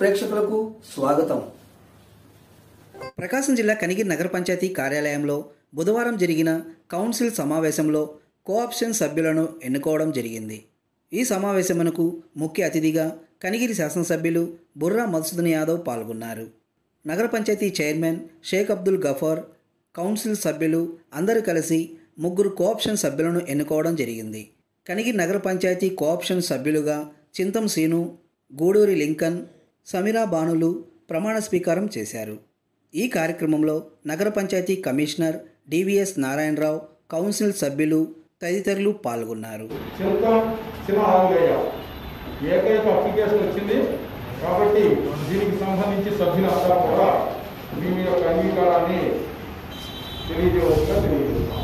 ప్రేక్షకులకు స్వాగతం ప్రకాశం జిల్లా కనిగిరి నగర పంచాయతీ కార్యాలయంలో బుధవారం జరిగిన కౌన్సిల్ సమావేశంలో కోఆప్షన్ సభ్యులను ఎన్నుకోవడం జరిగింది ఈ సమావేశమునకు ముఖ్య అతిథిగా కనిగిరి శాసనసభ్యులు బుర్రా మధుసూదన్ యాదవ్ పాల్గొన్నారు నగర పంచాయతీ చైర్మన్ షేక్ అబ్దుల్ గఫార్ కౌన్సిల్ సభ్యులు అందరూ కలిసి ముగ్గురు కోఆప్షన్ సభ్యులను ఎన్నుకోవడం జరిగింది కనిగిరి నగర పంచాయతీ కోఆప్షన్ సభ్యులుగా చింతం సీను గూడూరి లింకన్ సమీరా బానులు ప్రమాణ స్వీకారం చేశారు ఈ కార్యక్రమంలో నగర panchayat commissioner DVS Narayanarao council సభ్యులు తదితరులు పాల్గొన్నారు చింతం సింహావులయ్య ఏకైక అప్లికేషన్ వచ్చింది కాబట్టి దీనికి సంబంధించి సభ్యులందరూ కూడా మీ మీ యొక్క అంగీకారాన్ని తెలియజేయవలసిగా తెలియజేస్తాం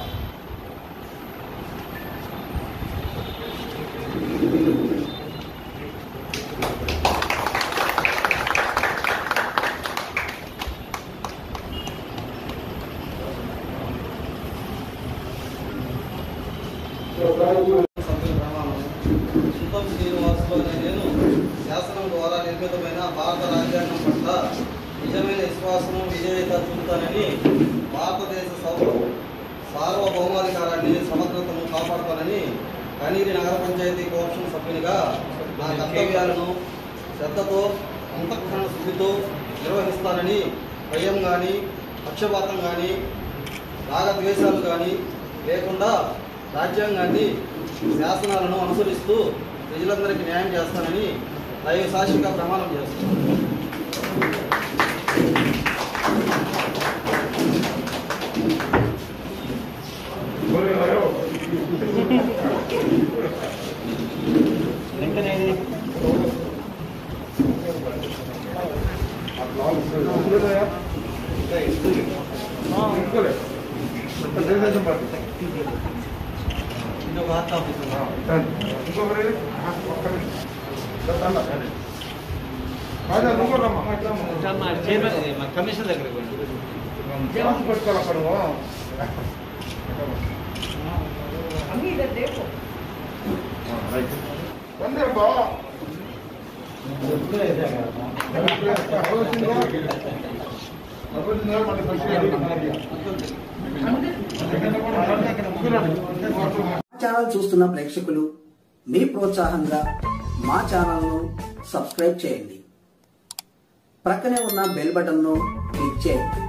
సభ్యుల ప్రమాణం సుతం శ్రీనివాసులు అనే నేను శాసనం ద్వారా నిర్మితమైన భారత రాజ్యాంగం పట్ల నిజమైన విశ్వాసం విజేత చూపుతానని భారతదేశ సౌ సార్వభౌమాధికారాన్ని సమగ్రతను కాపాడుతానని కనీరి నగర పంచాయతీ కోఆప్షన్ సభ్యునిగా నా కర్తవ్యాలను శ్రద్ధతో అంతఃకరణ శుద్ధితో నిర్వహిస్తానని భయం కానీ పక్షపాతం కానీ రాగద్వేషాలు కానీ లేకుండా రాజ్యాంగాన్ని శాసనాలను అనుసరిస్తూ ప్రజలందరికీ న్యాయం చేస్తానని దైవ సాక్షిగా ప్రమాణం చేస్తున్నాను తెలుగుదేశం పార్టీ ఇది ఒక వార్తా ఆఫీసర్ ఇంకొకరి రాజా నువ్వు కూడా రమ్మా. కమిషన్ దగ్గరికి జాన్స్ పెట్టుకోవాలి అక్కడ నువ్వు. ఆ, రైట్. వందే బా. అవసరంగా? అవసరంగా మన పరిస్థితి. మా ఛానల్ చూస్తున్న ప్రేక్షకులు మీ ప్రోత్సాహంగా మా ఛానల్ను సబ్స్క్రైబ్ చేయండి ప్రక్కనే ఉన్న బెల్ బటన్ను క్లిక్ చేయండి